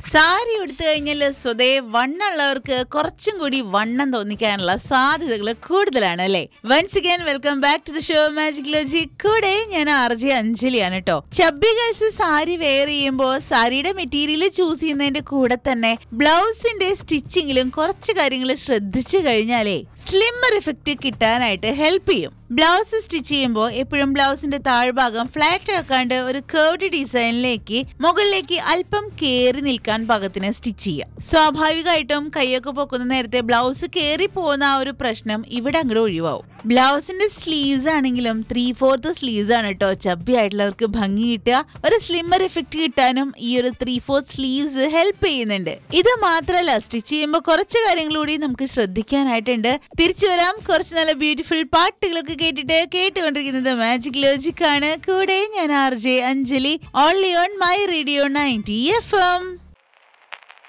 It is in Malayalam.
സാരി ഉടുത്തു കഴിഞ്ഞാൽ സ്വതേ വണ്ണുള്ളവർക്ക് കുറച്ചും കൂടി വണ്ണം തോന്നിക്കാനുള്ള സാധ്യതകൾ കൂടുതലാണ് അല്ലേ once again welcome back to the show magic logic കൂടെ ഞാൻ ആർ ജെ അഞ്ജലിയാണ് കേട്ടോ ചബ്ബി ഗേൾസ് സാരി വെയർ ചെയ്യുമ്പോൾ സാരിയുടെ മെറ്റീരിയൽ ചൂസ് ചെയ്യുന്നതിന്റെ കൂടെ തന്നെ ബ്ലൗസിന്റെ സ്റ്റിച്ചിങ്ങിലും കുറച്ച് കാര്യങ്ങൾ ശ്രദ്ധിച്ചു കഴിഞ്ഞാലേ സ്ലിമ്മർ ഇഫക്റ്റ് കിട്ടാനായിട്ട് ഹെൽപ്പ് ചെയ്യും ബ്ലൗസ് സ്റ്റിച്ച് ചെയ്യുമ്പോൾ എപ്പോഴും ബ്ലൗസിന്റെ താഴ്ഭാഗം ഫ്ലാറ്റ് ആക്കാണ്ട് ഒരു കേർഡ് ഡിസൈനിലേക്ക് മുകളിലേക്ക് അല്പം കേറി നിൽക്കാൻ പാകത്തിന് സ്റ്റിച്ച് ചെയ്യാം സ്വാഭാവികമായിട്ടും കൈയൊക്കെ പൊക്കുന്ന നേരത്തെ ബ്ലൗസ് കേറി പോകുന്ന ആ ഒരു പ്രശ്നം ഇവിടെ അങ്ങോട്ട് ഒഴിവാവും ബ്ലൗസിന്റെ സ്ലീവ്സ് ആണെങ്കിലും ത്രീ ഫോർത്ത് സ്ലീവ്സ് ആണ് കേട്ടോ ചബ്ബി ആയിട്ടുള്ളവർക്ക് ഭംഗി കിട്ടുക ഒരു സ്ലിമ്മർ ഇഫക്റ്റ് കിട്ടാനും ഈ ഒരു ത്രീ ഫോർത്ത് സ്ലീവ്സ് ഹെൽപ്പ് ചെയ്യുന്നുണ്ട് ഇത് മാത്രമല്ല സ്റ്റിച്ച് ചെയ്യുമ്പോൾ കുറച്ച് കാര്യങ്ങൾ കൂടി നമുക്ക് ശ്രദ്ധിക്കാനായിട്ടുണ്ട് തിരിച്ചു വരാം കുറച്ച് നല്ല ബ്യൂട്ടിഫുൾ പാട്ടുകളൊക്കെ കേട്ടിട്ട് കേട്ടുകൊണ്ടിരിക്കുന്നത് മാജിക് ലോജിക് ആണ് കൂടെ ഞാൻ R J Anjali only on my radio ninety F M